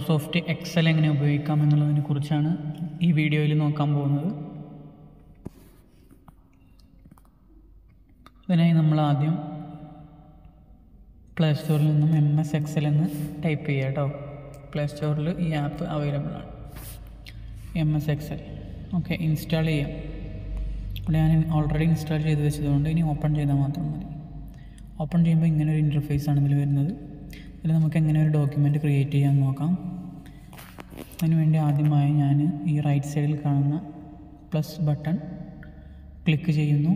Microsoft Excel എങ്ങനെ ഉപയോഗിക്കാം എന്നുള്ളതിനെ കുറിച്ചാണ് ഈ വീഡിയോയിൽ നോക്കാൻ പോകുന്നത് ഇതിനായി നമ്മൾ ആദ്യം പ്ലേ സ്റ്റോറിൽ നിന്നും എം എസ് എക്സൽ എന്ന് ടൈപ്പ് ചെയ്യുക കേട്ടോ പ്ലേ സ്റ്റോറിൽ ഈ ആപ്പ് അവൈലബിൾ ആണ് M S Excel okay install ചെയ്യാം ഇവിടെ ഞാൻ ഓൾറെഡി ഇൻസ്റ്റാൾ ചെയ്ത് വെച്ചതുകൊണ്ട് ഇനി ഓപ്പൺ ചെയ്താൽ മാത്രം മതി ഓപ്പൺ ചെയ്യുമ്പോൾ ഇങ്ങനെ ഒരു ഇൻ്റർഫേസ് ആണ് ഇതിൽ വരുന്നത് ഇതിൽ നമുക്ക് എങ്ങനെ ഒരു ഡോക്യുമെൻറ്റ് ക്രിയേറ്റ് ചെയ്യാൻ നോക്കാം അതിന് വേണ്ടി ആദ്യമായി ഞാൻ ഈ റൈറ്റ് സൈഡിൽ കാണുന്ന പ്ലസ് ബട്ടൺ ക്ലിക്ക് ചെയ്യുന്നു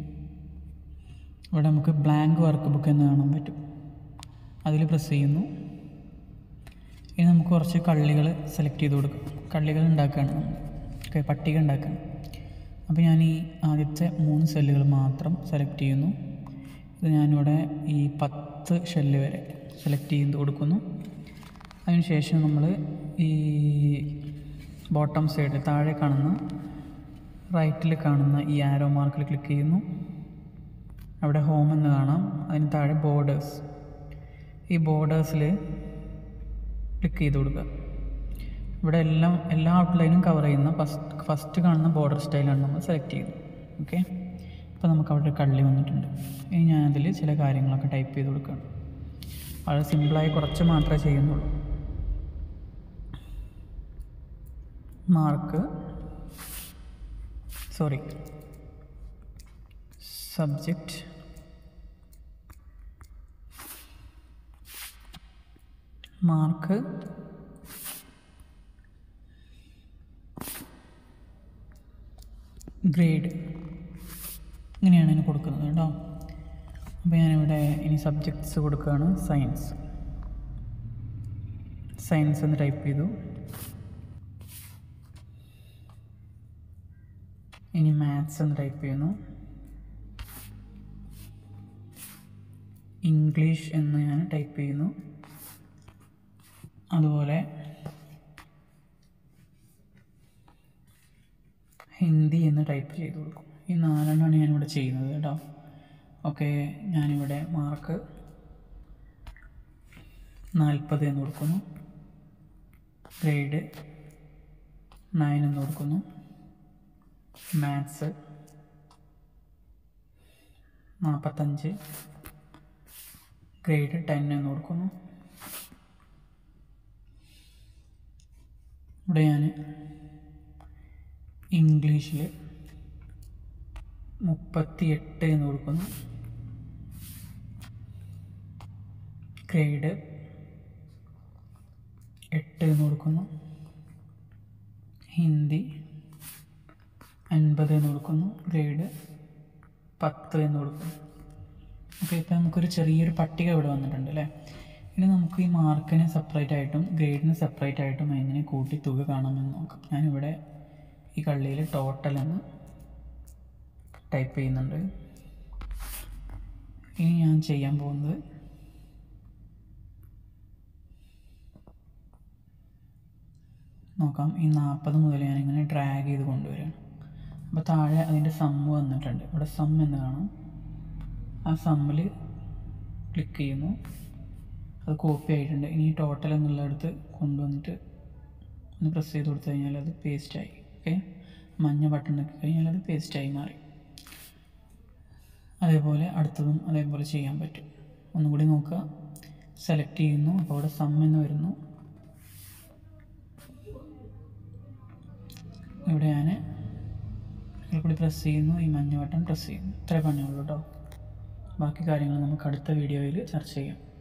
ഇവിടെ നമുക്ക് ബ്ലാങ്ക് വർക്ക് ബുക്ക് എന്ന് കാണാൻ പറ്റും അതിൽ പ്രസ് ചെയ്യുന്നു ഇനി നമുക്ക് കുറച്ച് കള്ളികൾ സെലക്ട് ചെയ്ത് കൊടുക്കാം കള്ളികൾ ഉണ്ടാക്കുകയാണ് നമ്മൾ ഓക്കെ പട്ടിക ഉണ്ടാക്കുകയാണ് അപ്പോൾ ഞാൻ ഈ ആദ്യത്തെ മൂന്ന് സെല്ലുകൾ മാത്രം സെലക്ട് ചെയ്യുന്നു ഇത് ഞാനിവിടെ ഈ പത്ത് ഷെല്ല് വരെ സെലക്ട് ചെയ്ത് കൊടുക്കുന്നു അതിനുശേഷം നമ്മൾ ഈ ബോട്ടം സൈഡ് താഴെ കാണുന്ന റൈറ്റിൽ കാണുന്ന ഈ ആരോ മാർക്കിൽ ക്ലിക്ക് ചെയ്യുന്നു അവിടെ ഹോം എന്ന് കാണാം അതിന് താഴെ ബോർഡേഴ്സ് ഈ ബോർഡേഴ്സിൽ ക്ലിക്ക് ചെയ്ത് കൊടുക്കുക ഇവിടെ എല്ലാം എല്ലാ ഔട്ട്ലൈനും കവർ ചെയ്യുന്ന ഫസ്റ്റ് ഫസ്റ്റ് കാണുന്ന ബോർഡർ സ്റ്റൈലാണ് നമ്മൾ സെലക്ട് ചെയ്യുന്നത് ഓക്കെ അപ്പോൾ നമുക്ക് അവിടെ ഒരു കള്ളി വന്നിട്ടുണ്ട് ഇനി ഞാനതിൽ ചില കാര്യങ്ങളൊക്കെ ടൈപ്പ് ചെയ്ത് കൊടുക്കുകയാണ് വളരെ സിമ്പിളായി കുറച്ച് മാത്രമേ ചെയ്യുന്നുള്ളൂ mark sorry subject mark grade ഇങ്ങനെയാണ് ഇതിന് കൊടുക്കുന്നത് കേട്ടോ അപ്പോൾ ഞാനിവിടെ ഇനി സബ്ജക്ട്സ് കൊടുക്കുകയാണ് സയൻസ് സയൻസ് എന്ന് ടൈപ്പ് ചെയ്തു ഇനി മാത്സ് എന്ന് ടൈപ്പ് ചെയ്യുന്നു ഇംഗ്ലീഷ് എന്ന് ഞാൻ ടൈപ്പ് ചെയ്യുന്നു അതുപോലെ ഹിന്ദി എന്ന് ടൈപ്പ് ചെയ്ത് കൊടുക്കും ഈ നാലെണ്ണമാണ് ഞാനിവിടെ ചെയ്യുന്നത് കേട്ടോ ഓക്കെ ഞാനിവിടെ മാർക്ക് നാൽപ്പത് എന്ന് കൊടുക്കുന്നു ഗ്രേഡ് നയൻ എന്ന് കൊടുക്കുന്നു മാത്സ് നാൽപ്പത്തഞ്ച് ഗ്രേഡ് ടെൻ എന്ന് കൊടുക്കുന്നു ഇവിടെ ഞാൻ ഇംഗ്ലീഷിൽ മുപ്പത്തി എട്ട് എന്ന് കൊടുക്കുന്നു ഗ്രേഡ് എട്ട് എന്ന് കൊടുക്കുന്നു ഹിന്ദി അൻപത് എന്ന് കൊടുക്കുന്നു ഗ്രേഡ് പത്ത് എന്ന് കൊടുക്കുന്നു ഓക്കെ ഇപ്പം നമുക്കൊരു ചെറിയൊരു പട്ടിക ഇവിടെ വന്നിട്ടുണ്ട് അല്ലേ ഇനി നമുക്ക് ഈ മാർക്കിന് സെപ്പറേറ്റ് ആയിട്ടും ഗ്രേഡിന് സെപ്പറേറ്റ് ആയിട്ടും എങ്ങനെ കൂട്ടി തുക കാണാമെന്ന് നോക്കാം ഞാനിവിടെ ഈ കള്ളിയിൽ ടോട്ടൽ എന്ന് ടൈപ്പ് ചെയ്യുന്നുണ്ട് ഇനി ഞാൻ ചെയ്യാൻ പോകുന്നത് നോക്കാം ഈ നാൽപ്പത് മുതൽ ഞാനിങ്ങനെ ഡ്രാഗ് ചെയ്ത് കൊണ്ടുവരികയാണ് അപ്പോൾ താഴെ അതിൻ്റെ സമ്മ് വന്നിട്ടുണ്ട് ഇവിടെ സം എന്ന് കാണാം ആ സമ്മിൽ ക്ലിക്ക് ചെയ്യുന്നു അത് കോപ്പി ആയിട്ടുണ്ട് ഇനി ടോട്ടൽ എന്നുള്ളിടത്ത് കൊണ്ടുവന്നിട്ട് ഒന്ന് പ്രസ് ചെയ്ത് കൊടുത്തു കഴിഞ്ഞാൽ അത് പേസ്റ്റായി ഓക്കെ മഞ്ഞ ബട്ടൺ ഒക്കെ കഴിഞ്ഞാൽ അത് പേസ്റ്റായി മാറി അതേപോലെ അടുത്തതും അതേപോലെ ചെയ്യാൻ പറ്റും ഒന്നുകൂടി നോക്കുക സെലക്ട് ചെയ്യുന്നു അപ്പോൾ അവിടെ സം എന്ന് വരുന്നു ഇവിടെ ഞാൻ കൂടി പ്രസ് ചെയ്യുന്നു ഈ മഞ്ഞ ബട്ടൺ പ്രസ് ചെയ്യുന്നു ഇത്രേ പണിയുള്ളൂ കേട്ടോ ബാക്കി കാര്യങ്ങൾ നമുക്ക് അടുത്ത വീഡിയോയിൽ ചർച്ച ചെയ്യാം